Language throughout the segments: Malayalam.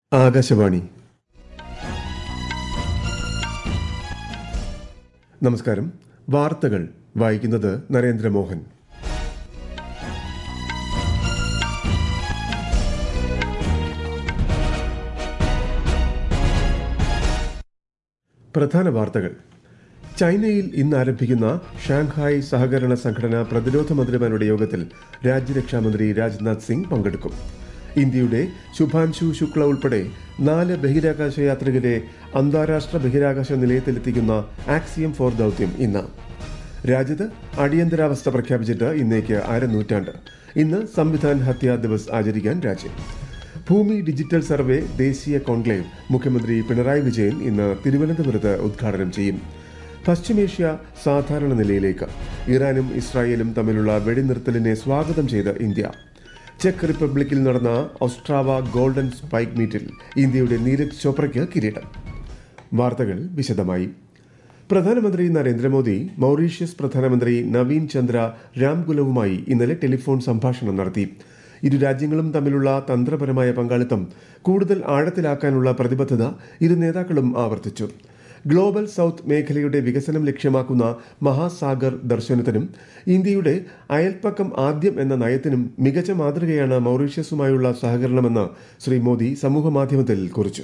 ആകാശവാണി നമസ്കാരം വാർത്തകൾ വായിക്കുന്നത് നരേന്ദ്രമോഹൻ പ്രധാന വാർത്തകൾ ചൈനയിൽ ഇന്ന് ആരംഭിക്കുന്ന ഷാങ്ഹായ് സഹകരണ സംഘടന പ്രതിരോധ മന്ത്രിമാരുടെ യോഗത്തിൽ രാജ്യരക്ഷാമന്ത്രി രാജ്നാഥ് സിംഗ് പങ്കെടുക്കും ഇന്ത്യയുടെ ശുഭാൻശു ശുക്ല ഉൾപ്പെടെ നാല് ബഹിരാകാശ യാത്രികരെ അന്താരാഷ്ട്ര ബഹിരാകാശ നിലയത്തിലെത്തിക്കുന്ന ആക്സിയം ഫോർ ദൌത്യം ഇന്ന് രാജ്യത്ത് അടിയന്തരാവസ്ഥ പ്രഖ്യാപിച്ചിട്ട് ഇന്നേക്ക് അരനൂറ്റാണ്ട് ഇന്ന് സംവിധാൻ ഹത്യാ ദിവസ് ആചരിക്കാൻ രാജ്യം ഭൂമി ഡിജിറ്റൽ സർവേ ദേശീയ കോൺക്ലേവ് മുഖ്യമന്ത്രി പിണറായി വിജയൻ ഇന്ന് തിരുവനന്തപുരത്ത് ഉദ്ഘാടനം ചെയ്യും പശ്ചിമേഷ്യ സാധാരണ നിലയിലേക്ക് ഇറാനും ഇസ്രായേലും തമ്മിലുള്ള വെടിനിർത്തലിനെ സ്വാഗതം ചെയ്ത് ഇന്ത്യ ചെക്ക് റിപ്പബ്ലിക്കിൽ നടന്ന ഓസ്ട്രാവ ഗോൾഡൻ സ്പൈക്ക് മീറ്റിൽ ഇന്ത്യയുടെ നീരജ് ചോപ്രയ്ക്ക് കിരീടം വാർത്തകൾ വിശദമായി പ്രധാനമന്ത്രി നരേന്ദ്രമോദി മൗറീഷ്യസ് പ്രധാനമന്ത്രി നവീൻ ചന്ദ്ര രാംകുലവുമായി ഇന്നലെ ടെലിഫോൺ സംഭാഷണം നടത്തി ഇരു രാജ്യങ്ങളും തമ്മിലുള്ള തന്ത്രപരമായ പങ്കാളിത്തം കൂടുതൽ ആഴത്തിലാക്കാനുള്ള പ്രതിബദ്ധത ഇരു നേതാക്കളും ആവർത്തിച്ചു ഗ്ലോബൽ സൌത്ത് മേഖലയുടെ വികസനം ലക്ഷ്യമാക്കുന്ന മഹാസാഗർ ദർശനത്തിനും ഇന്ത്യയുടെ അയൽപ്പക്കം ആദ്യം എന്ന നയത്തിനും മികച്ച മാതൃകയാണ് മൗറീഷ്യസുമായുള്ള സഹകരണമെന്ന് ശ്രീ മോദി സമൂഹമാധ്യമത്തിൽ കുറിച്ചു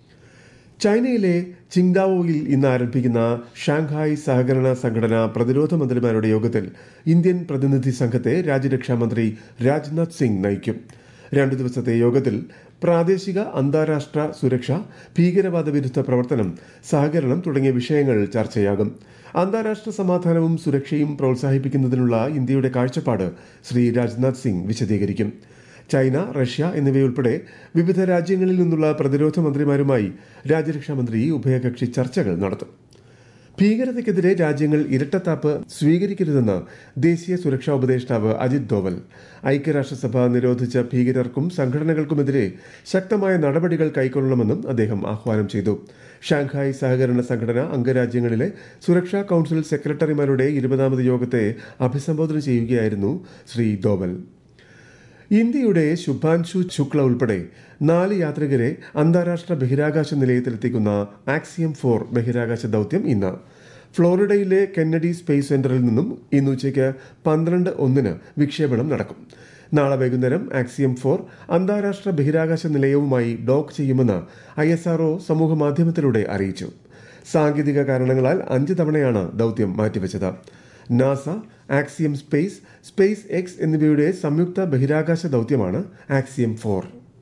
ചൈനയിലെ ചിങ്ഡാവോയിൽ ഇന്ന് ആരംഭിക്കുന്ന ഷാങ്ഹായ് സഹകരണ സംഘടന പ്രതിരോധ മന്ത്രിമാരുടെ യോഗത്തിൽ ഇന്ത്യൻ പ്രതിനിധി സംഘത്തെ രാജ്യരക്ഷാമന്ത്രി രാജ്നാഥ് സിംഗ് നയിക്കും രണ്ടു ദിവസത്തെ യോഗത്തിൽ പ്രാദേശിക അന്താരാഷ്ട്ര സുരക്ഷ ഭീകരവാദ വിരുദ്ധ പ്രവർത്തനം സഹകരണം തുടങ്ങിയ വിഷയങ്ങൾ ചർച്ചയാകും അന്താരാഷ്ട്ര സമാധാനവും സുരക്ഷയും പ്രോത്സാഹിപ്പിക്കുന്നതിനുള്ള ഇന്ത്യയുടെ കാഴ്ചപ്പാട് ശ്രീ രാജ്നാഥ് സിംഗ് വിശദീകരിക്കും ചൈന റഷ്യ എന്നിവയുൾപ്പെടെ വിവിധ രാജ്യങ്ങളിൽ നിന്നുള്ള പ്രതിരോധ മന്ത്രിമാരുമായി രാജ്യരക്ഷാമന്ത്രി ഉഭയകക്ഷി ചർച്ചകൾ നടത്തും ഭീകരതയ്ക്കെതിരെ രാജ്യങ്ങൾ ഇരട്ടത്താപ്പ് സ്വീകരിക്കരുതെന്ന് ദേശീയ സുരക്ഷാ ഉപദേഷ്ടാവ് അജിത് ദോവൽ ഐക്യരാഷ്ട്രസഭ നിരോധിച്ച ഭീകരർക്കും സംഘടനകൾക്കുമെതിരെ ശക്തമായ നടപടികൾ കൈക്കൊള്ളണമെന്നും അദ്ദേഹം ആഹ്വാനം ചെയ്തു ഷാങ്ഹായ് സഹകരണ സംഘടന അംഗരാജ്യങ്ങളിലെ സുരക്ഷാ കൌൺസിൽ സെക്രട്ടറിമാരുടെ ഇരുപതാമത് യോഗത്തെ അഭിസംബോധന ചെയ്യുകയായിരുന്നു ശ്രീ ദോവൽ ഇന്ത്യയുടെ ശുഭാൻശു ശുക്ല ഉൾപ്പെടെ നാല് യാത്രികരെ അന്താരാഷ്ട്ര ബഹിരാകാശ നിലയത്തിലെത്തിക്കുന്ന ആക്സിയം ഫോർ ബഹിരാകാശ ദൌത്യം ഇന്ന് ഫ്ലോറിഡയിലെ കെന്നഡി സ്പേസ് സെന്ററിൽ നിന്നും ഇന്ന് ഉച്ചയ്ക്ക് പന്ത്രണ്ട് ഒന്നിന് വിക്ഷേപണം നടക്കും നാളെ വൈകുന്നേരം ആക്സിയം ഫോർ അന്താരാഷ്ട്ര ബഹിരാകാശ നിലയവുമായി ഡോക്ക് ചെയ്യുമെന്ന് ഐ എസ് ആർഒ സമൂഹമാധ്യമത്തിലൂടെ അറിയിച്ചു സാങ്കേതിക കാരണങ്ങളാൽ അഞ്ച് തവണയാണ് ദൌത്യം മാറ്റിവെച്ചത് NASA Axiom Space SpaceX എന്നിവയുടെ സംയുക്ത ബഹിരാകാശ ദൌത്യമാണ് ആക്സിയം ഫോർ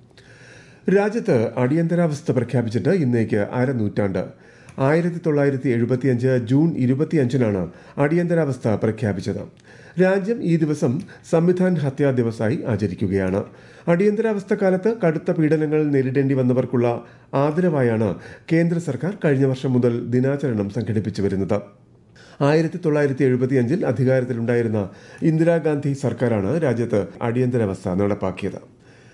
രാജ്യത്ത് അടിയന്തരാവസ്ഥ പ്രഖ്യാപിച്ചിട്ട് ഇന്നേക്ക് അരനൂറ്റാണ്ട് ആയിരത്തി തൊള്ളായിരത്തി എഴുപത്തിയഞ്ച് ജൂൺ ഇരുപത്തിയഞ്ചിനാണ് അടിയന്തരാവസ്ഥ പ്രഖ്യാപിച്ചത് രാജ്യം ഈ ദിവസം സംവിധാൻ ഹത്യാ ദിവസമായി ആചരിക്കുകയാണ് അടിയന്തരാവസ്ഥ കാലത്ത് കടുത്ത പീഡനങ്ങൾ നേരിടേണ്ടി വന്നവർക്കുള്ള ആദരവായാണ് കേന്ദ്ര സർക്കാർ കഴിഞ്ഞ വർഷം മുതൽ ദിനാചരണം സംഘടിപ്പിച്ചു വരുന്നത് ആയിരത്തി തൊള്ളായിരത്തി എഴുപത്തിയഞ്ചിൽ അധികാരത്തിലുണ്ടായിരുന്ന ഇന്ദിരാഗാന്ധി സർക്കാരാണ് രാജ്യത്ത് അടിയന്തരാവസ്ഥ നടപ്പാക്കിയത്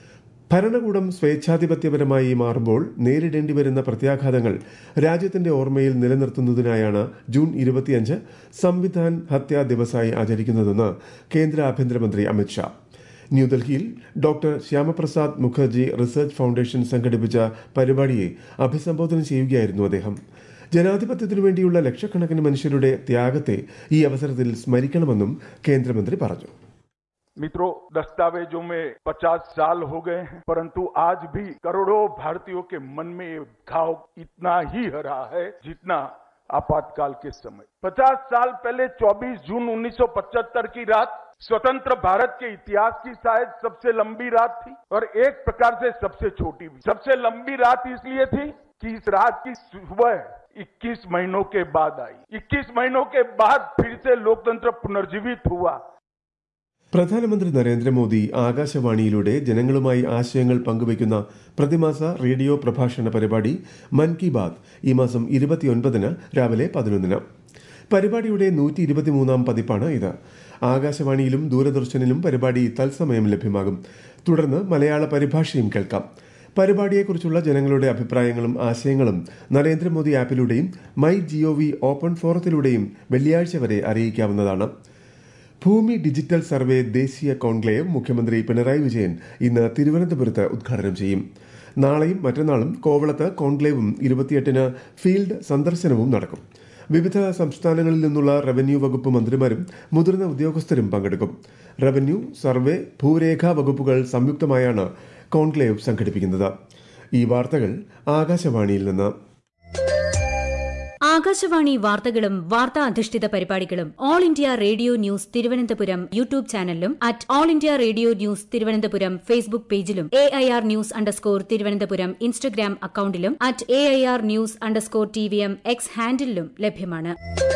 ഭരണകൂടം സ്വേച്ഛാധിപത്യപരമായി മാറുമ്പോൾ നേരിടേണ്ടി വരുന്ന പ്രത്യാഘാതങ്ങൾ രാജ്യത്തിന്റെ ഓർമ്മയിൽ നിലനിർത്തുന്നതിനായാണ് ജൂൺ ഇരുപത്തിയഞ്ച് സംവിധാൻ ഹത്യാ ദിവസമായി ആചരിക്കുന്നതെന്ന് കേന്ദ്ര ആഭ്യന്തരമന്ത്രി അമിത്ഷാ ന്യൂഡൽഹിയിൽ doctor Syamaprasad Mukherjee research foundation സംഘടിപ്പിച്ച പരിപാടിയെ അഭിസംബോധന ചെയ്യുകയായിരുന്നു അദ്ദേഹം ജനാധിപത്യത്തിനു വേണ്ടിയുള്ള ലക്ഷക്കണക്കിന് മനുഷ്യരുടെ ത്യാഗത്തെ ഈ അവസരത്തിൽ സ്മരിക്കണമെന്നും കേന്ദ്രമന്ത്രി പറഞ്ഞു मित्रों दस्तावेजों में 50 साल हो गए हैं परंतु आज भी करोड़ों भारतीयों के मन में ये घाव इतना ही हरा है जितना आपातकाल के समय 50 साल पहले 24 जून 1975 की रात स्वतंत्र भारत के इतिहास की शायद सबसे लंबी रात थी और एक प्रकार से सबसे छोटी भी सबसे लंबी रात इसलिए थी कि इस रात की सुबह 21 महीनों के बाद आई 21 महीनों के बाद फिर से लोकतंत्र पुनर्जीवित हुआ പ്രധാനമന്ത്രി നരേന്ദ്രമോദി ആകാശവാണിയിലൂടെ ജനങ്ങളുമായി ആശയങ്ങൾ പങ്കുവയ്ക്കുന്ന പ്രതിമാസ റേഡിയോ പ്രഭാഷണ പരിപാടി മൻ കി ബാത് ഈ മാസം ഇരുപത്തിയൊൻപതിന് രാവിലെ പതിനൊന്നിന് പരിപാടിയുടെ നൂറ്റി ഇരുപത്തിമൂന്നാം പതിപ്പാണ് ഇത് ആകാശവാണിയിലും ദൂരദർശനിലും പരിപാടി തത്സമയം ലഭ്യമാകും തുടർന്ന് മലയാള പരിഭാഷയും കേൾക്കാം പരിപാടിയെക്കുറിച്ചുള്ള ജനങ്ങളുടെ അഭിപ്രായങ്ങളും ആശയങ്ങളും നരേന്ദ്രമോദി ആപ്പിലൂടെയും മൈ ജിഒവി ഓപ്പൺ ഫോറത്തിലൂടെയും വെള്ളിയാഴ്ച വരെ അറിയിക്കാവുന്നതാണ് ഭൂമി ഡിജിറ്റൽ സർവേ ദേശീയ കോൺക്ലേവ് മുഖ്യമന്ത്രി പിണറായി വിജയൻ ഇന്ന് തിരുവനന്തപുരത്ത് ഉദ്ഘാടനം ചെയ്യും നാളെയും മറ്റന്നാളും കോവളത്ത് കോൺക്ലേവും ഇരുപത്തിയെട്ടിന് ഫീൽഡ് സന്ദർശനവും നടക്കും വിവിധ സംസ്ഥാനങ്ങളിൽ നിന്നുള്ള റവന്യൂ വകുപ്പ് മന്ത്രിമാരും മുതിർന്ന ഉദ്യോഗസ്ഥരും പങ്കെടുക്കും റവന്യൂ സർവേ ഭൂരേഖാ വകുപ്പുകൾ സംയുക്തമായാണ് കോൺക്ലേവ് സംഘടിപ്പിക്കുന്നത് ഈ വാർത്തകൾ ആകാശവാണിയിൽ നിന്ന് ആകാശവാണി വാർത്തകളും വാർത്താ അധിഷ്ഠിത പരിപാടികളും All India Radio News Thiruvananthapuram YouTube ചാനലിലും at All India Radio News Thiruvananthapuram Facebook പേജിലും A I R news underscore Thiruvananthapuram Instagram അക്കൌണ്ടിലും at A I R news underscore T V M X ഹാൻഡിലും ലഭ്യമാണ്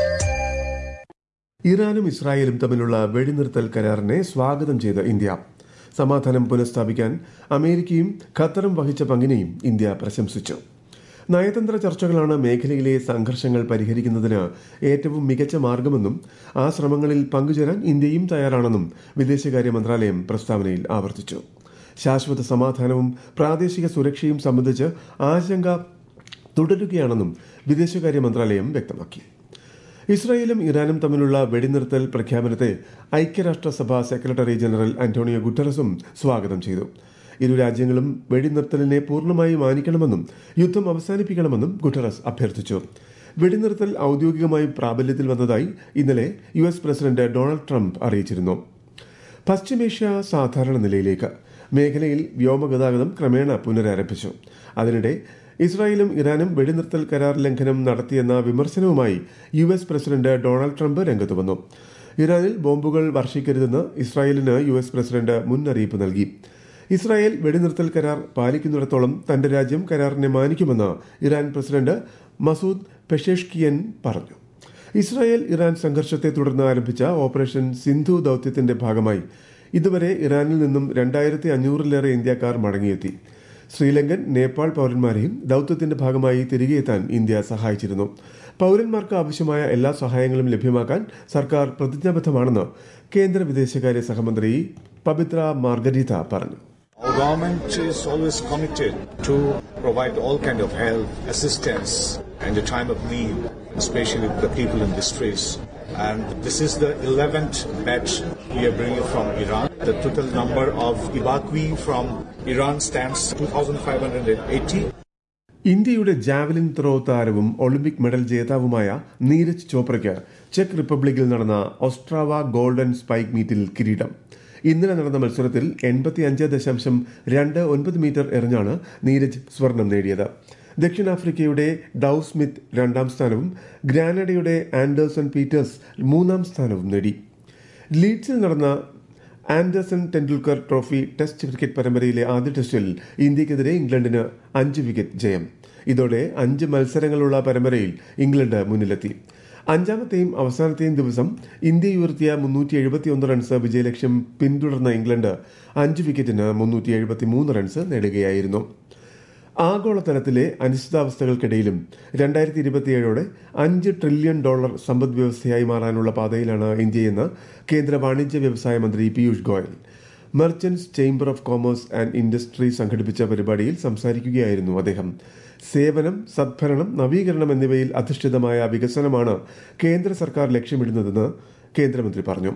ഇറാനും ഇസ്രായേലും തമ്മിലുള്ള വെടിനിർത്തൽ കരാറിനെ സ്വാഗതം ചെയ്ത ഇന്ത്യ സമാധാനം പുനഃസ്ഥാപിക്കാൻ അമേരിക്കയും ഖത്തറും വഹിച്ച പങ്കിനെയും ഇന്ത്യ പ്രശംസിച്ചു നയതന്ത്ര ചർച്ചകളാണ് മേഖലയിലെ സംഘർഷങ്ങൾ പരിഹരിക്കുന്നതിന് ഏറ്റവും മികച്ച മാർഗമെന്നും ആ ശ്രമങ്ങളിൽ പങ്കുചേരാൻ ഇന്ത്യയും തയ്യാറാണെന്നും വിദേശകാര്യ മന്ത്രാലയം പ്രസ്താവനയിൽ ആവർത്തിച്ചു ശാശ്വത സമാധാനവും പ്രാദേശിക സുരക്ഷയും സംബന്ധിച്ച് ആശങ്ക തുടരുകയാണെന്നും വിദേശകാര്യ മന്ത്രാലയം വ്യക്തമാക്കി ഇസ്രായേലും ഇറാനും തമ്മിലുള്ള വെടിനിർത്തൽ പ്രഖ്യാപനത്തെ ഐക്യരാഷ്ട്രസഭ സെക്രട്ടറി ജനറൽ അന്റോണിയോ ഗുട്ടറസും സ്വാഗതം ചെയ്തു ഇരു രാജ്യങ്ങളും വെടിനിർത്തലിനെ പൂർണ്ണമായി മാനിക്കണമെന്നും യുദ്ധം അവസാനിപ്പിക്കണമെന്നും ഗുട്ടറസ് അഭ്യർത്ഥിച്ചു വെടിനിർത്തൽ ഔദ്യോഗികമായി പ്രാബല്യത്തിൽ വന്നതായി ഇന്നലെ U S president Donald Trump അറിയിച്ചിരുന്നു പശ്ചിമേഷ്യ സാധാരണ നിലയിലേക്ക് മേഖലയിൽ വ്യോമഗതാഗതം ക്രമേണ പുനരാരംഭിച്ചു അതിനിടെ ഇസ്രായേലും ഇറാനും വെടിനിർത്തൽ കരാർ ലംഘനം നടത്തിയെന്ന വിമർശനവുമായി U S president Donald Trump രംഗത്ത് വന്നു ഇറാനിൽ ബോംബുകൾ വർഷിക്കരുതെന്ന് ഇസ്രായേലിന് യു എസ് പ്രസിഡന്റ് മുന്നറിയിപ്പ് നൽകി ഇസ്രായേൽ വെടിനിർത്തൽ കരാർ പാലിക്കുന്നിടത്തോളം തന്റെ രാജ്യം കരാറിനെ മാനിക്കുമെന്ന് ഇറാൻ പ്രസിഡന്റ് മസൂദ് പെഷേഷ്കിയൻ പറഞ്ഞു ഇസ്രായേൽ ഇറാൻ സംഘർഷത്തെ തുടർന്ന് ആരംഭിച്ച ഓപ്പറേഷൻ സിന്ധു ദൌത്യത്തിന്റെ ഭാഗമായി ഇതുവരെ ഇറാനിൽ നിന്നും രണ്ടായിരത്തി അഞ്ഞൂറിലേറെ ഇന്ത്യക്കാർ മടങ്ങിയെത്തി ശ്രീലങ്കൻ നേപ്പാൾ പൌരന്മാരെയും ദൌത്യത്തിന്റെ ഭാഗമായി തിരികെ എത്താൻ ഇന്ത്യ സഹായിച്ചിരുന്നു പൌരന്മാർക്ക് ആവശ്യമായ എല്ലാ സഹായങ്ങളും ലഭ്യമാക്കാൻ സർക്കാർ പ്രതിജ്ഞാബദ്ധമാണെന്ന് കേന്ദ്ര വിദേശകാര്യ സഹമന്ത്രി പവിത്ര മാർഗരീത പറഞ്ഞു Our government is always committed to provide all kind of help, assistance in the time of need, especially the people in distress. And this is the 11th batch we are bringing from Iran. The total number of evacuees from Iran stands 2,580. ഇന്ത്യയുടെ ജാവലിൻ ത്രോ താരവും ഒളിമ്പിക് മെഡൽ ജേതാവുമായ നീരജ് ചോപ്രയ്ക്ക് ചെക്ക് റിപ്പബ്ലിക്കിൽ നടന്ന ഓസ്ട്രാവ ഗോൾഡൻ സ്പൈക്ക് മീറ്റിൽ കിരീടം ഇന്നലെ നടന്ന മത്സരത്തിൽ എൺപത്തിയഞ്ച് ദശാംശം രണ്ട് ഒൻപത് മീറ്റർ എറിഞ്ഞാണ് നീരജ് സ്വർണം നേടിയത് ദക്ഷിണാഫ്രിക്കയുടെ ഡൌ സ്മിത്ത് രണ്ടാം സ്ഥാനവും ഗ്രാനഡയുടെ ആൻഡേഴ്സൺ പീറ്റേഴ്സ് മൂന്നാം സ്ഥാനവും നേടി ലീഡ്സിൽ നടന്ന Anderson Tendulkar trophy test cricket പരമ്പരയിലെ ആദ്യ ടെസ്റ്റിൽ ഇന്ത്യക്കെതിരെ ഇംഗ്ലണ്ടിന് അഞ്ച് വിക്കറ്റ് ജയം ഇതോടെ അഞ്ച് മത്സരങ്ങളുള്ള പരമ്പരയിൽ ഇംഗ്ലണ്ട് മുന്നിലെത്തി അഞ്ചാമത്തെയും അവസാനത്തെയും ദിവസം ഇന്ത്യ ഉയർത്തിയ മുന്നൂറ്റി എഴുപത്തിയൊന്ന് റൺസ് വിജയലക്ഷ്യം പിന്തുടർന്ന ഇംഗ്ലണ്ട് അഞ്ച് വിക്കറ്റിന് മുന്നൂറ്റി എഴുപത്തിമൂന്ന് റൺസ് നേടുകയായിരുന്നു ആഗോളതലത്തിലെ അനിശ്ചിതാവസ്ഥകൾക്കിടയിലും രണ്ടായിരത്തി ഇരുപത്തിയേഴോടെ അഞ്ച് ട്രില്യൺ ഡോളർ സമ്പദ് വ്യവസ്ഥയായി മാറാനുള്ള പാതയിലാണ് ഇന്ത്യയെന്ന് കേന്ദ്ര വാണിജ്യ വ്യവസായ മന്ത്രി Piyush Goyal merchants chamber of commerce and industry സംഘടിപ്പിച്ച പരിപാടിയിൽ സംസാരിക്കുകയായിരുന്നു അദ്ദേഹം സേവനം സദ്ഭരണം നവീകരണം എന്നിവയിൽ അധിഷ്ഠിതമായ വികസനമാണ് കേന്ദ്ര സർക്കാർ ലക്ഷ്യമിടുന്നതെന്ന് കേന്ദ്രമന്ത്രി പറഞ്ഞു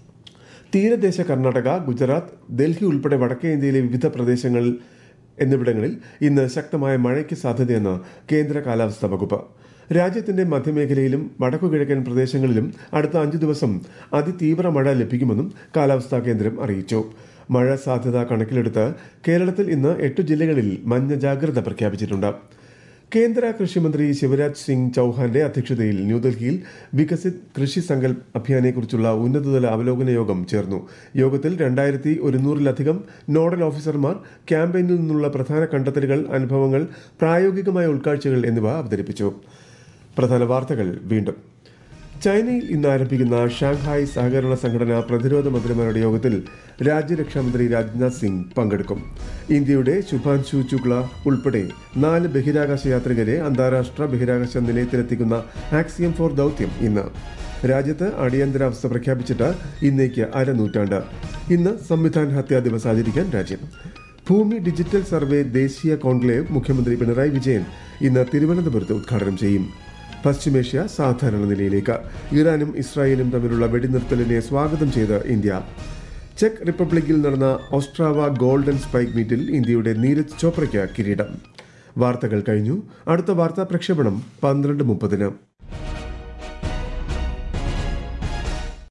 തീരദേശ കർണാടക ഗുജറാത്ത് ഡൽഹി ഉൾപ്പെടെ വടക്കേ ഇന്ത്യയിലെ വിവിധ പ്രദേശങ്ങൾ എന്നിവിടങ്ങളിൽ ഇന്ന് ശക്തമായ മഴയ്ക്ക് സാധ്യതയെന്ന് കേന്ദ്ര കാലാവസ്ഥാ വകുപ്പ് രാജ്യത്തിന്റെ മധ്യമേഖലയിലും വടക്കുകിഴക്കൻ പ്രദേശങ്ങളിലും അടുത്ത അഞ്ചു ദിവസം അതിതീവ്ര മഴ ലഭിക്കുമെന്നും കാലാവസ്ഥാ കേന്ദ്രം അറിയിച്ചു മഴ സാധ്യത കണക്കിലെടുത്ത് കേരളത്തിൽ ഇന്ന് എട്ട് ജില്ലകളിൽ മഞ്ഞ ജാഗ്രത പ്രഖ്യാപിച്ചിട്ടുണ്ട് കേന്ദ്ര കൃഷിമന്ത്രി ശിവരാജ് സിംഗ് ചൌഹാന്റെ അധ്യക്ഷതയിൽ ന്യൂഡൽഹിയിൽ വികസിത് കൃഷി സങ്കൽപ് അഭിയാനെക്കുറിച്ചുള്ള ഉന്നതതല അവലോകന യോഗം ചേർന്നു യോഗത്തിൽ രണ്ടായിരത്തി ഒരുന്നൂറിലധികം നോഡൽ ഓഫീസർമാർ ക്യാമ്പയിനിൽ നിന്നുള്ള പ്രധാന കണ്ടെത്തലുകൾ അനുഭവങ്ങൾ പ്രായോഗികമായ ഉൾക്കാഴ്ചകൾ എന്നിവ അവതരിപ്പിച്ചു പ്രധാന വാർത്തകൾ വീണ്ടും ചൈനയിൽ ഇന്ന് ആരംഭിക്കുന്ന ഷാങ്ഹായ് സഹകരണ സംഘടന പ്രതിരോധ മന്ത്രിമാരുടെ യോഗത്തിൽ രാജ്യരക്ഷാമന്ത്രി രാജ്നാഥ് സിംഗ് പങ്കെടുക്കും ഇന്ത്യയുടെ ശുഭാൻശു ശുക്ല ഉൾപ്പെടെ നാല് ബഹിരാകാശ യാത്രികരെ അന്താരാഷ്ട്ര ബഹിരാകാശ നിലയത്തിലെത്തിക്കുന്ന ആക്സിയം ഫോർ ദൌത്യം ഇന്ന് രാജ്യത്ത് അടിയന്തരാവസ്ഥ പ്രഖ്യാപിച്ചിട്ട് ഇന്നേക്ക് അരനൂറ്റാണ്ട് ഇന്ന് സംവിധാൻ ഹത്യാ ദിവസ് ആചരിക്കാൻ രാജ്യം ഭൂമി ഡിജിറ്റൽ സർവേ ദേശീയ കോൺക്ലേവ് മുഖ്യമന്ത്രി പിണറായി വിജയൻ ഇന്ന് തിരുവനന്തപുരത്ത് ഉദ്ഘാടനം ചെയ്യും പശ്ചിമേഷ്യ സാധാരണ നിലയിലേക്ക് ഇറാനും ഇസ്രായേലും തമ്മിലുള്ള വെടിനിർത്തലിനെ സ്വാഗതം ചെയ്ത് ഇന്ത്യ ചെക്ക് റിപ്പബ്ലിക്കിൽ നടന്ന ഓസ്ട്രാവ ഗോൾഡൻ സ്പൈക്ക് മീറ്റിൽ ഇന്ത്യയുടെ നീരജ് ചോപ്രയ്ക്ക് കിരീടം വാർത്തകൾ കഴിഞ്ഞു അടുത്ത വാർത്താ പ്രക്ഷേപണം പന്ത്രണ്ട് മുപ്പതിന്